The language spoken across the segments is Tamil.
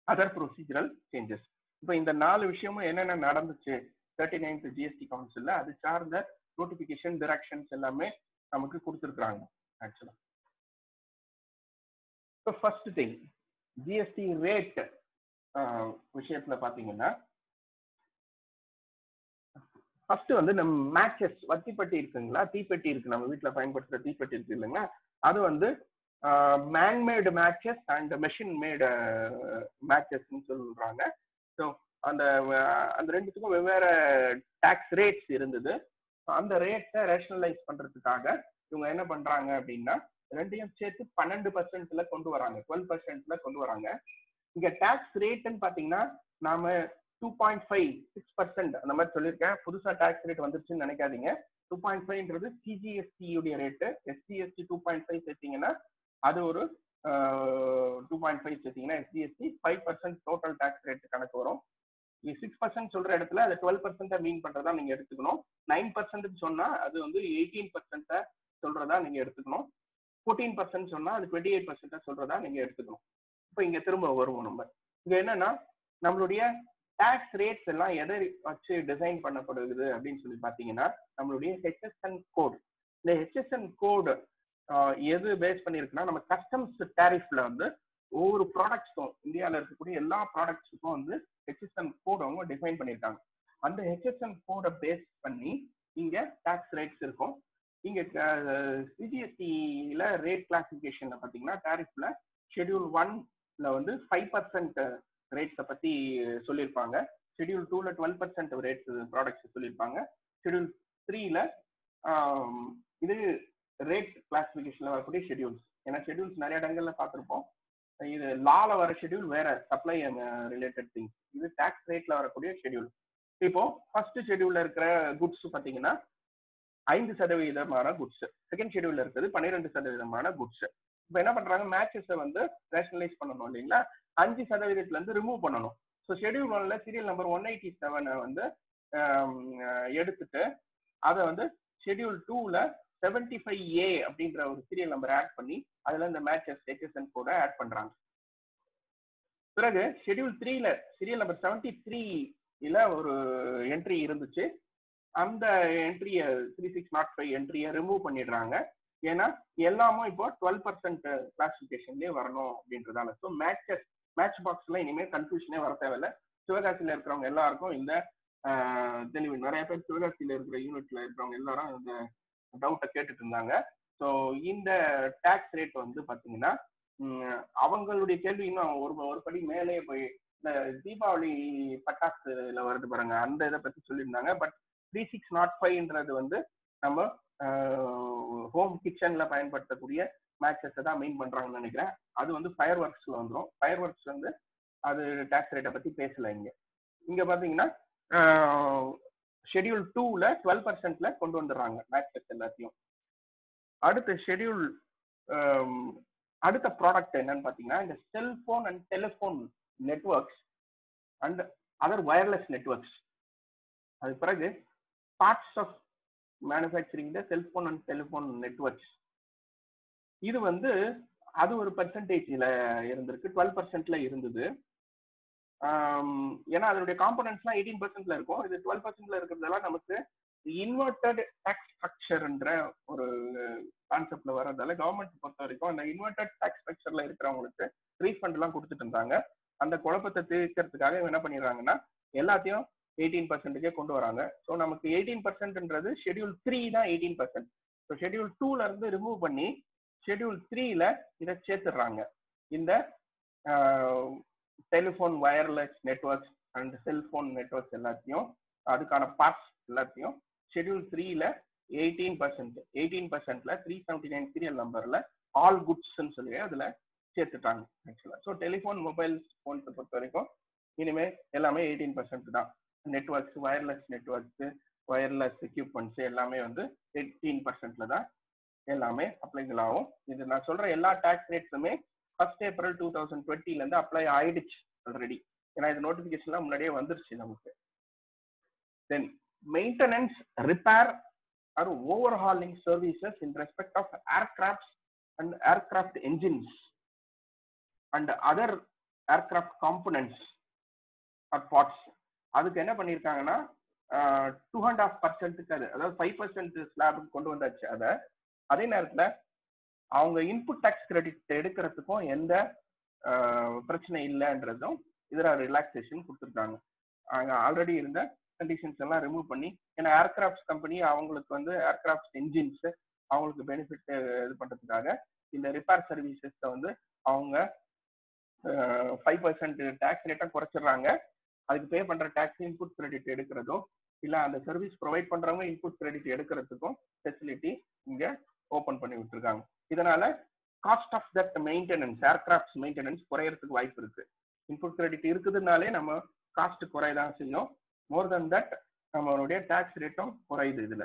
அதர் ப்ரொசீஜரல் சேஞ்சஸ் இப்போ இந்த நாலு விஷயமும் என்னென்ன நடந்துச்சு தேர்ட்டி நைன்த் ஜிஎஸ்டி கவுன்சில்ல அது சார்ந்த நோட்டிபிகேஷன் டிரெக்ஷன்ஸ் எல்லாமே நமக்கு கொடுத்துருக்குறாங்க ஆக்சுவலா இப்போ ஃபர்ஸ்ட் திங் ஜிஎஸ்டி ரேட் விஷயத்துல பாத்தீங்கன்னா ஃபர்ஸ்ட் வந்து நம்ம மேட்சஸ் வத்திப்பட்டி இருக்குங்களா தீப்பெட்டி இருக்கு நம்ம வீட்டுல பயன்படுத்துற தீப்பெட்டி இருக்கு இல்லைங்களா அது வந்து man made matches and machine made மேட்சஸ்ன்னு சொல்றாங்க ஸோ அந்த அஹ், அந்த ரெண்டுத்துக்கும் வெவ்வேறு டாக்ஸ் ரேட்ஸ் இருந்தது அந்த ரேட்டை ரேஷனலைஸ் பண்றதுக்காக இவங்க என்ன பண்றாங்க அப்படின்னா ரெண்டையும் சேர்த்து பன்னெண்டு பர்சன்ட்ல கொண்டு வராங்க டுவெல் பர்சன்ட்ல கொண்டு வராங்க இங்க டாக்ஸ் ரேட்னு பாத்தீங்கன்னா நாம two point five six percent அந்த மாதிரி சொல்லியிருக்கேன் புதுசா டாக்ஸ் ரேட் வந்துருச்சுன்னு நினைக்காதீங்க டூ பாயிண்ட் ஃபைவ்ன்றது சிஜிஎஸ்டி உடைய rate SGST two point five சேர்த்தீங்கன்னா அது ஒரு டூ பாயிண்ட் ஃபைவ் சேர்த்தீங்கன்னா SGST five percent total tax rate கணக்கு வரும் சிக்ஸ் பர்சன்ட் சொல்ற இடத்துல அது டுவெல் பர்சன்டா மீன் பண்றதா நீங்க எடுத்துக்கணும் நைன் பர்சன்ட் சொன்னா அது வந்து எயிட்டீன் பர்சன்ட சொல்றதா நீங்க எடுத்துக்கணும் ஃபோர்டீன் பர்சன்ட் சொன்னா அது டுவெண்ட்டி எயிட் பர்சன்டா சொல்றதா நீங்க எடுத்துக்கணும் இப்போ இங்க திரும்ப வருவோம் நம்ம இங்க என்னன்னா நம்மளுடைய டாக்ஸ் ரேட்ஸ் எல்லாம் எதை வச்சு டிசைன் பண்ணப்படுது அப்படின்னு சொல்லி பாத்தீங்கன்னா நம்மளுடைய ஹெச்எஸ்என் கோட் இந்த ஹெச்எஸ்என் கோடு எது பேஸ் பண்ணிருக்குன்னா நம்ம கஸ்டம்ஸ் டேரிஃப்ல வந்து ஒவ்வொரு ப்ராடக்ட்ஸும் இந்தியாவில் இருக்கக்கூடிய எல்லா ப்ராடக்ட்ஸுக்கும் வந்து ஹெச்எஸ்என் கோட் அவங்க டிஃபைன் பண்ணியிருக்காங்க அந்த ஹெச்எஸ்என் கோடை பேஸ் பண்ணி இங்க டாக்ஸ் ரேட்ஸ் இருக்கும் இங்க சிஜிஎஸ்டியில ரேட் கிளாசிபிகேஷன்ல பாத்தீங்கன்னா டாரிஃப்ல ஷெட்யூல் ஒன்ல வந்து ஃபைவ் பர்சன்ட் ரேட்ஸை பத்தி சொல்லியிருப்பாங்க ஷெட்யூல் டூல டுவெல் பர்சன்ட் ரேட்ஸ் ப்ராடக்ட்ஸ் சொல்லியிருப்பாங்க ஷெட்யூல் த்ரீல இது ரேட் கிளாசிபிகேஷன்ல வரக்கூடிய ஷெட்யூல்ஸ் ஏன்னா ஷெட்யூல்ஸ் நிறைய இடங்கள்ல பார்த்திருப்போம் இது லால வர ஷெட்யூல் வேற சப்ளை ரிலேட்டட் திங்ஸ் இது டாக்ஸ் ரேட்ல வரக்கூடிய ஷெட்யூல் இப்போ ஃபர்ஸ்ட் ஷெட்யூல்ல இருக்கிற குட்ஸ் பாத்தீங்கன்னா ஐந்து சதவீதமான குட்ஸ் செகண்ட் ஷெட்யூல்ல இருக்கிறது பன்னிரெண்டு சதவீதமான குட்ஸ் இப்போ என்ன பண்றாங்க மேட்சஸை வந்து ரேஷனலைஸ் பண்ணணும் இல்லைங்களா அஞ்சு சதவீதத்துல இருந்து ரிமூவ் பண்ணணும் ஸோ ஷெட்யூல் ஒன்ல சீரியல் நம்பர் ஒன் எயிட்டி செவனை வந்து ஆம், அஹ், எடுத்துட்டு அதை வந்து ஷெட்யூல் டூல செவன்டி ஃபைவ் ஏ அப்படின்ற ஒரு சீரியல் நம்பர் ஆட் பண்ணி அதுல இந்த மேட்சஸ் ஹெச்எஸ்என் கூட ஆட் பண்றாங்க பிறகு ஷெட்யூல் த்ரீல சீரியல் நம்பர் செவன்டி த்ரீல ஒரு என்ட்ரி இருந்துச்சு அந்த என்ட்ரிய த்ரீ சிக்ஸ் நாட் ஃபைவ் என்ட்ரியை ரிமூவ் பண்ணிடுறாங்க ஏன்னா எல்லாமும் இப்போ டுவெல் பர்சன்ட் கிளாசிபிகேஷன்லயே வரணும் அப்படின்றதால ஸோ மேட்சஸ் மேட்ச் பாக்ஸ்ல இனிமேல் கன்ஃபியூஷனே வர தேவையில்ல சிவகாசியில இருக்கிறவங்க எல்லாருக்கும் இந்த ஆஹ், தெளிவு நிறைய பேர் சிவகாசியில இருக்கிற யூனிட்ல இருக்கிறவங்க எல்லாரும் இந்த டவுட்டை கேட்டுட்டு இருந்தாங்க ஸோ இந்த டாக்ஸ் ரேட் வந்து பாத்தீங்கன்னா உம், அவங்களுடைய கேள்வி இன்னும் ஒரு ஒரு படி மேலே போய் இந்த தீபாவளி பட்டாசுல வருது பாருங்க அந்த இதை பத்தி சொல்லியிருந்தாங்க பட் த்ரீ சிக்ஸ் நாட் ஃபைவ்ன்றது வந்து நம்ம ஹோம் கிச்சன்ல பயன்படுத்தக்கூடிய மேட்சஸை தான் மெயின் பண்றாங்கன்னு நினைக்கிறேன் அது வந்து ஃபயர் ஒர்க்ஸ்ல வந்துடும் ஃபயர் ஒர்க்ஸ் வந்து அது டாக்ஸ் ரேட்டை பத்தி பேசல இங்க இங்க பாத்தீங்கன்னா ஷெட்யூல் டூல டுவெல் பர்சன்ட்ல கொண்டு வந்துடுறாங்க மேட்சஸ் எல்லாத்தையும் அடுத்த ஷெட்யூல் அடுத்த ப்ராடக்ட் என்னன்னு பாத்தீங்கன்னா இந்த cellphone and telephone networks and other wireless networks அது பிறகு parts of manufacturing the cellphone and telephone networks இது வந்து அது ஒரு பர்சன்டேஜ்ல இருந்திருக்கு டுவெல் பர்சன்ட்ல இருந்தது ஆம், ஏன்னா அதனுடைய காம்பனன்ட்ஸ்லாம் எயிட்டீன் பர்சன்ட்ல இருக்கும் இது டுவெல் பர்சன்ட்ல இருக்கிறதெல்லாம் நமக்கு இன்வெர்டட் டேக்ஸ் ஸ்ட்ரக்சர்ன்ற ஒரு கான்செப்ட்ல வர்றதால கவர்மெண்ட் பொறுத்த வரைக்கும் அந்த இன்வெர்டட் டேக்ஸ் ஸ்ட்ரக்சர்ல இருக்கிறவங்களுக்கு ரீஃபண்ட் எல்லாம் கொடுத்துட்டு இருந்தாங்க அந்த குழப்பத்தை தீர்க்கறதுக்காக இவங்க என்ன பண்ணிடுறாங்கன்னா எல்லாத்தையும் எயிட்டீன் பர்சன்டேஜே கொண்டு வராங்க ஸோ நமக்கு எயிட்டீன் பர்சன்ட்ன்றது ஷெட்யூல் த்ரீ தான் எயிட்டீன் பர்சன்ட் ஸோ ஷெட்யூல் டூல இருந்து ரிமூவ் பண்ணி ஷெட்யூல் த்ரீல இதை சேர்த்துடுறாங்க இந்த telephone wireless networks and cellphone networks எல்லாத்தையும் அதுக்கான பார்ட்ஸ் எல்லாத்தையும் ஷெட்யூல் த்ரீல எயிட்டீன் பர்சன்ட் எயிட்டீன் பர்சன்ட்ல த்ரீ செவன்டி நைன் சீரியல் நம்பர்ல ஆல் குட்ஸ்ன்னு சொல்லி அதுல சேர்த்துட்டாங்க ஆக்சுவலா ஸோ டெலிஃபோன் மொபைல் போன்ஸை பொறுத்த வரைக்கும் இனிமே எல்லாமே எயிட்டீன் பர்சன்ட் தான் networks wireless networks wireless equipments எல்லாமே வந்து எயிட்டீன் பர்சன்ட்ல தான் எல்லாமே அப்ளைகள் ஆகும் இது நான் சொல்ற எல்லா டாக்ஸ் ரேட்ஸுமே ஃபர்ஸ்ட் ஏப்ரல் டூ தௌசண்ட் டுவெண்ட்டில இருந்து அப்ளை ஆயிடுச்சு ஆல்ரெடி ஏன்னா இது நோட்டிபிகேஷன்லாம் முன்னாடியே வந்துருச்சு நமக்கு then maintenance repair or overhauling services in respect of aircraft and aircraft engines and other aircraft components or parts அதுக்கு என்ன பண்ணியிருக்காங்கன்னா டூ அண்ட் ஆஃப் பர்சன்ட்டுக்கு அது அதாவது ஃபைவ் பர்சன்ட் ஸ்லாபுக்கு கொண்டு வந்தாச்சு அதை அதே நேரத்துல அவங்க இன்புட் டேக்ஸ் கிரெடிட் எடுக்கிறதுக்கும் எந்த ஆஹ், பிரச்சனை இல்லைன்றதும் இதுல ரிலாக்ஸேஷன் கொடுத்துருக்காங்க அங்க ஆல்ரெடி இருந்த கண்டிஷன்ஸ் எல்லாம் ரிமூவ் பண்ணி ஏன்னா ஏர்கிராஃப்ட் கம்பெனி அவங்களுக்கு வந்து ஏர்கிராஃப்ட் என்ஜின்ஸ் அவங்களுக்கு பெனிஃபிட் இது பண்றதுக்காக இந்த ரிப்பேர் சர்வீசஸ் வந்து அவங்க ஃபைவ் பர்சன்ட் டேக்ஸ் ரேட்டை குறைச்சிடுறாங்க அதுக்கு பே பண்ற டேக்ஸ் இன்புட் கிரெடிட் எடுக்கிறதும் இல்ல அந்த சர்வீஸ் ப்ரொவைட் பண்றவங்க இன்புட் கிரெடிட் எடுக்கிறதுக்கும் ஃபெசிலிட்டி இங்க ஓபன் பண்ணி விட்டுருக்காங்க இதனால cost of that maintenance aircraft maintenance குறையறதுக்கு வாய்ப்பு இருக்கு இன்புட் கிரெடிட் இருக்குதுனாலே நம்ம காஸ்ட் குறையதான் செய்யும் மோர் தென் தட் நம்மளுடைய டாக்ஸ் ரேட்டும் குறையுது இதுல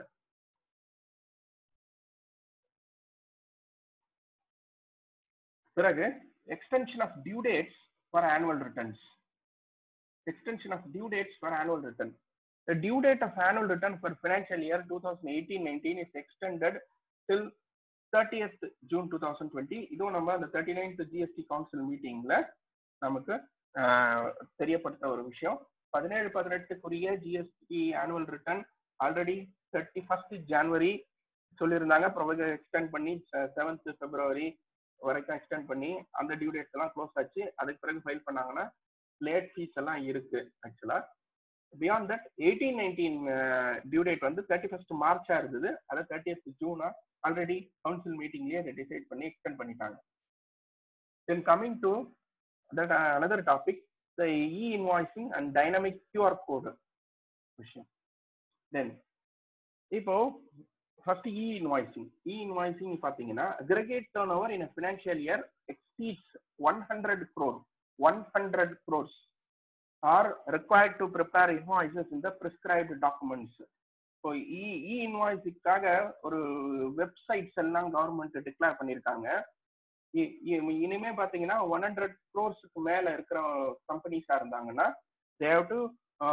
பிறகு extension of due dates for annual returns extension of due dates for annual return The due date of annual return for financial year 2018-19 is extended till 30th June 2020. இதுவும் நம்ம அந்த 39th ஜிஎஸ்டி கவுன்சில் மீட்டிங்ல நமக்கு ஆஹ், தெரியப்படுத்த ஒரு விஷயம் பதினேழு பதினெட்டுக்குரிய GST annual return already thirty first January சொல்லியிருந்தாங்க ப்ரொவைட் எக்ஸ்டெண்ட் பண்ணி செவன்த் பிப்ரவரி வரைக்கும் எக்ஸ்டெண்ட் பண்ணி அந்த டியூ டேட்ஸ் எல்லாம் க்ளோஸ் ஆச்சு அதுக்கு பிறகு ஃபைல் பண்ணாங்கன்னா லேட் ஃபீஸ் எல்லாம் இருக்கு ஆக்சுவலா beyond that eighteen nineteen due date வந்து தேர்ட்டி ஃபர்ஸ்ட் மார்ச்சா இருந்தது அதை தேர்ட்டி ஜூனா ஆல்ரெடி கவுன்சில் மீட்டிங்லயே அதை டிசைட் பண்ணி எக்ஸ்டெண்ட் பண்ணிட்டாங்க then coming to that another topic the e invoicing and dynamic QR code விஷயம் தென் இப்போ first e invoicing e invoicing பாத்தீங்கன்னா aggregate turnover in financial year exceeds one hundred crore one hundred crores are required to prepare invoices in the prescribed documents. இப்போ இ இ இன்வாய்ஸுக்காக ஒரு வெப்சைட்ஸ் எல்லாம் கவர்மெண்ட் டிக்ளேர் பண்ணியிருக்காங்க இ- இ- இனிமே பாத்தீங்கன்னா ஒன் ஹண்ட்ரட் க்ரோர்ஸுக்கு மேல இருக்கிற கம்பெனிஸா இருந்தாங்கன்னா they have to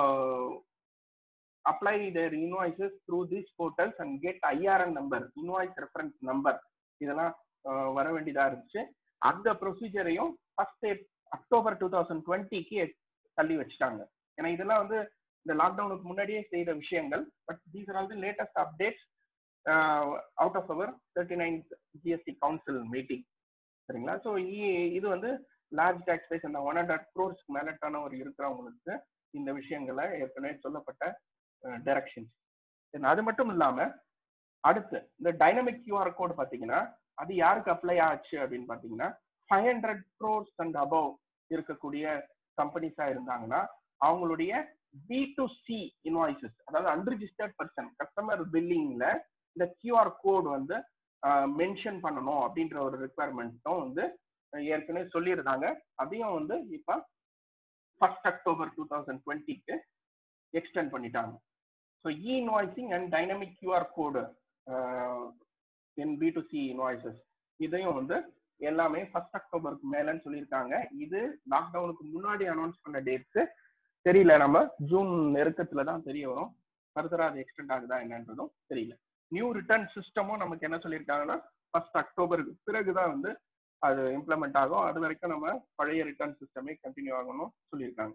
apply their invoices through this portals and get IRN number invoice reference number இதெல்லாம் ஆஹ் வர வேண்டியதா இருந்துச்சு அந்த ப்ரொசீஜரையும் ஃபர்ஸ்ட் அக்டோபர் டூ தௌசண்ட் டுவெண்ட்டிக்கு தள்ளி வச்சுட்டாங்க ஏன்னா இதெல்லாம் வந்து இந்த லாக்டவுனுக்கு முன்னாடியே செய்த விஷயங்கள் but these are all the latest updates out of our thirty ninth GST council meeting சரிங்களா ஸோ இது வந்து லார்ஜ் டாக்ஸ் பேஸ் அந்த ஒன் ஹண்ட்ரட் க்ரோர்ஸ்க்கு மேல டர்ன் ஓவர் இருக்கிறவங்களுக்கு இந்த விஷயங்களை ஏற்கனவே சொல்லப்பட்ட டைரக்ஷன்ஸ் அது மட்டும் இல்லாம அடுத்து இந்த டைனமிக் கியூஆர் கோட் பாத்தீங்கன்னா அது யாருக்கு அப்ளை ஆச்சு அப்படின்னு பாத்தீங்கன்னா five hundred crores and above இருக்கக்கூடிய கம்பெனிஸா இருந்தாங்கன்னா அவங்களுடைய பி டு சி இன்வாய்சஸ் அதாவது அன்ரிஜிஸ்டர்ட் பர்சன் கஸ்டமர் பில்லிங்ல இந்த கியூஆர் கோட் வந்து மென்ஷன் பண்ணணும் அப்படின்ற ஒரு ரெக்குவயர்மெண்ட்டும் வந்து அஹ், ஏற்கனவே சொல்லியிருந்தாங்க அதையும் வந்து இப்ப ஃபர்ஸ்ட் அக்டோபர் டூ தௌசண்ட் டுவெண்ட்டிக்கு எக்ஸ்டெண்ட் பண்ணிட்டாங்க so e invoicing and dynamic QR code in B to C invoices இதையும் வந்து எல்லாமே ஃபர்ஸ்ட் அக்டோபருக்கு மேலன்னு சொல்லியிருக்காங்க இது லாக்டவுனுக்கு முன்னாடி அனௌன்ஸ் பண்ண டேட்ஸ் தெரியல நம்ம ஜூன் நெருக்கத்துல தான் தெரிய வரும் ஃபர்தரா அது எக்ஸ்டெண்ட் ஆகுதா என்னன்றதும் தெரியல நியூ ரிட்டர்ன் சிஸ்டமும் நமக்கு என்ன சொல்லியிருக்காங்கன்னா ஃபர்ஸ்ட் அக்டோபருக்கு பிறகுதான் வந்து அது இம்ப்ளிமெண்ட் ஆகும் அது வரைக்கும் நம்ம பழைய ரிட்டர்ன் சிஸ்டமே கண்டினியூ ஆகணும் சொல்லியிருக்காங்க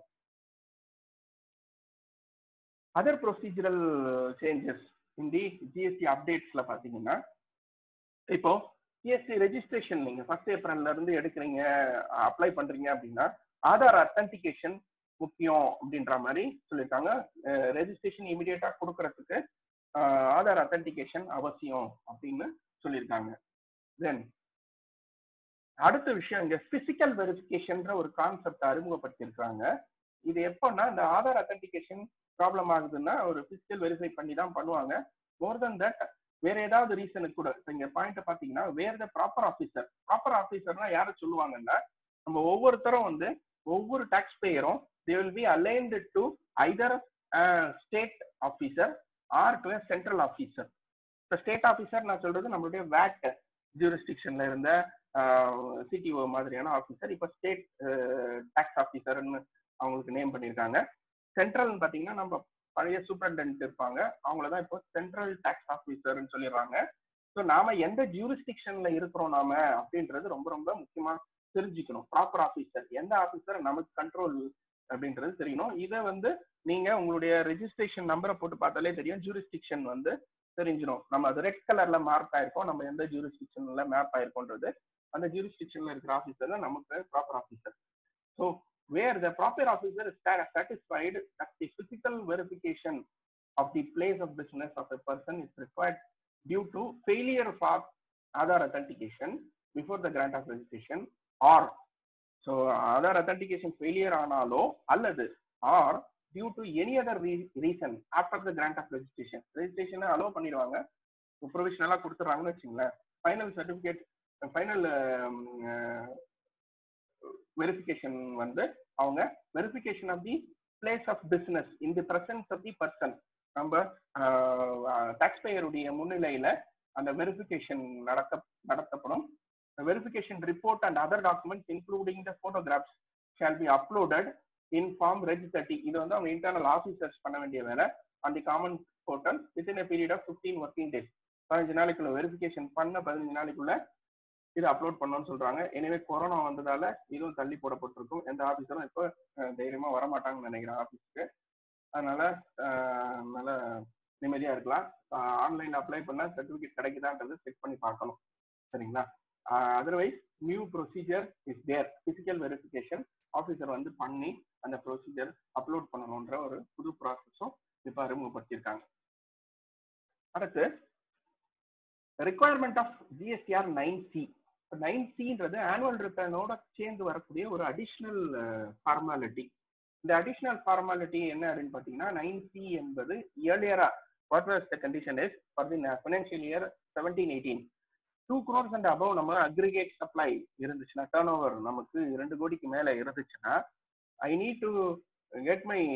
அதர் ப்ரொசீஜரல் சேஞ்சஸ் இந்த ஜிஎஸ்டி அப்டேட்ஸ்ல பாத்தீங்கன்னா இப்போ ஜிஎஸ்டி ரெஜிஸ்ட்ரேஷன் நீங்க ஃபர்ஸ்ட் ஏப்ரல்ல இருந்து எடுக்கிறீங்க அப்ளை பண்றீங்க அப்படின்னா ஆதார் அத்தன்டிகேஷன் முக்கியம் அப்படின்ற மாதிரி சொல்லியிருக்காங்க ரெஜிஸ்ட்ரேஷன் இமிடியேட்டா கொடுக்கறதுக்கு அஹ், ஆதார் அத்தன்டிகேஷன் அவசியம் அப்படின்னு சொல்லியிருக்காங்க தென் அடுத்த விஷயம் இங்க பிசிக்கல் வெரிஃபிகேஷன்ற ஒரு கான்செப்ட் அறிமுகப்படுத்தியிருக்காங்க இது எப்போன்னா இந்த ஆதார் அத்தன்டிகேஷன் ப்ராப்ளம் ஆகுதுன்னா ஒரு பிசிக்கல் வெரிஃபை பண்ணி தான் பண்ணுவாங்க மோர் தென் தட் வேற ஏதாவது ரீசனுக்கு கூட இப்ப இங்க பாயிண்ட் பாத்தீங்கன்னா where the proper officer proper ஆபீசர்னா யார சொல்லுவாங்கன்னா நம்ம ஒவ்வொருத்தரும் வந்து ஒவ்வொரு டாக்ஸ் பேயரும் they will be aligned to either state officer or to central officer இப்ப ஸ்டேட் ஆபீசர் நான் சொல்றது நம்மளுடைய வேட் ஜூரிஸ்டிக்ஷன்ல இருந்த சிடிஓ மாதிரியான ஆபீசர் இப்ப ஸ்டேட் டாக்ஸ் ஆபீசர்னு அவங்களுக்கு நேம் பண்ணியிருக்காங்க சென்ட்ரல்னு பாத்தீங்கன்னா நம்ம பழைய சூப்பரண்டென்ட் இருப்பாங்க அவங்களதான் இப்போ சென்ட்ரல் டாக்ஸ் ஆபீசர்னு சொல்லிடுறாங்க ஸோ நாம எந்த ஜூரிஸ்டிக்ஷன்ல இருக்கிறோம் நாம அப்படின்றது ரொம்ப ரொம்ப முக்கியமா தெரிஞ்சுக்கணும் ப்ராப்பர் ஆபீசர் எந்த ஆபீசர் நமக்கு கண்ட்ரோல் அப்படின்றது தெரியணும் இதை வந்து நீங்க உங்களுடைய ரெஜிஸ்ட்ரேஷன் நம்பரை போட்டு பார்த்தாலே தெரியும் ஜூரிஸ்டிக்ஷன் வந்து தெரிஞ்சிடும் நம்ம அது ரெட் கலர்ல மார்க் ஆயிருக்கோம் நம்ம எந்த ஜூரிஸ்டிக்ஷன்ல மேப் ஆயிருக்கோன்றது அந்த ஜூரிஸ்டிக்ஷன்ல இருக்கிற ஆபீசர் தான் நமக்கு proper officer so where the proper officer is satisfied that the physical verification of the place of business of a person is required due to failure of Aadhaar authentication before the grant of registration or so Aadhaar authentication failure ஆனாலோ அல்லது or due to any other re- reason after the grant of registration registration allow பண்ணிடுவாங்க ப்ரொவிஷனலா கொடுத்துறாங்கன்னு வச்சுங்களேன் ஃபைனல் சர்டிபிகேட் ஃபைனல் வெரிஃபிகேஷன் வந்து அவங்க verification of the place of business in the presence of the person நம்ம டாக்ஸ் பேயருடைய முன்னிலையில அந்த வெரிஃபிகேஷன் நடத்த நடத்தப்படும் verification report and other documents including the photographs shall be uploaded in form REG thirty இது வந்து அவங்க இன்டர்னல் ஆஃபீஸர்ஸ் பண்ண வேண்டிய வேலை அந்த common portal within a period of fifteen working days பதினஞ்சு நாளைக்குள்ள வெரிஃபிகேஷன் பண்ண பதினஞ்சு நாளைக்குள்ள இது அப்லோட் பண்ணணும்னு சொல்றாங்க எனவே கொரோனா வந்ததால இதுவும் தள்ளி போடப்பட்டிருக்கும் எந்த ஆபீஸரும் இப்போ அஹ், தைரியமா வரமாட்டாங்கன்னு நினைக்கிறேன் ஆபீஸ்க்கு அதனால அஹ், நல்ல நிம்மதியா இருக்கலாம் ஆன்லைன்ல அப்ளை பண்ணா சர்டிபிகேட் கிடைக்குதான்றது செக் பண்ணி பார்க்கணும் சரிங்களா otherwise new procedure is there physical verification officer வந்து பண்ணி அந்த ப்ரொசீஜர் அப்லோட் பண்ணணுன்ற ஒரு புது ப்ராசஸும் இப்ப அறிமுகப்படுத்தியிருக்காங்க அடுத்து requirement of GSTR nine C nine சின்றது ஆனுவல் ரிட்டர்னோட சேர்ந்து வரக்கூடிய ஒரு அடிஷ்னல் ஃபார்மாலிட்டி இந்த அடிஷ்னல் ஃபார்மாலிட்டி என்ன அப்படின்னு பாத்தீங்கன்னா நைன் சி என்பது இயர்லியரா what was the condition is for the financial year seventeen eighteen two crores and above நம்ம அக்ரிகேட் சப்ளை இருந்துச்சுன்னா டேர்ன் ஓவர் நமக்கு இரண்டு கோடிக்கு மேல இருந்துச்சுன்னா I need to get my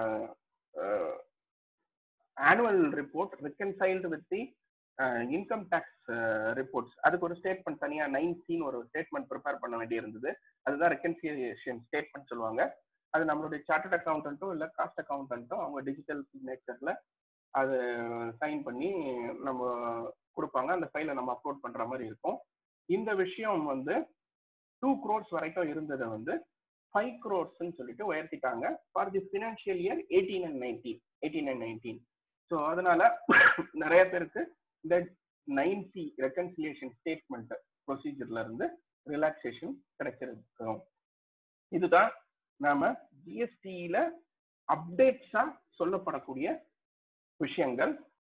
annual report reconciled with the income tax reports அதுக்கு ஒரு ஸ்டேட்மெண்ட் தனியா நைன் சீன் ஒரு ஸ்டேட்மெண்ட் ப்ரிப்பேர் பண்ண வேண்டி இருந்தது அதுதான் ரெக்கன்சிலியேஷன் ஸ்டேட்மெண்ட் சொல்லுவாங்க அது நம்மளுடைய சார்ட்டர்ட் அக்கௌண்டன்ட்டும் இல்ல காஸ்ட் அக்கௌண்டன்ட்டும் அவங்க டிஜிட்டல் சிக்னேச்சர்ல அது சைன் பண்ணி நம்ம கொடுப்பாங்க அந்த ஃபைலை நம்ம அப்லோட் பண்ற மாதிரி இருக்கும் இந்த விஷயம் வந்து டூ க்ரோர்ஸ் வரைக்கும் இருந்ததை வந்து ஃபைவ் க்ரோர்ஸ்ன்னு சொல்லிட்டு உயர்த்திட்டாங்க for the financial year eighteen and nineteen eighteen and nineteen so அதனால நிறைய பேருக்கு இந்த நைன் சி ரெக்கன்சிலியேஷன் ஸ்டேட்மெண்ட் ப்ரொசீஜர்ல இருந்து ரிலாக்ஸேஷன் கிடைச்சிருக்கும் இதுதான் நாம ஜிஎஸ்டியில அப்டேட்ஸா சொல்லப்படக்கூடிய விஷயங்கள்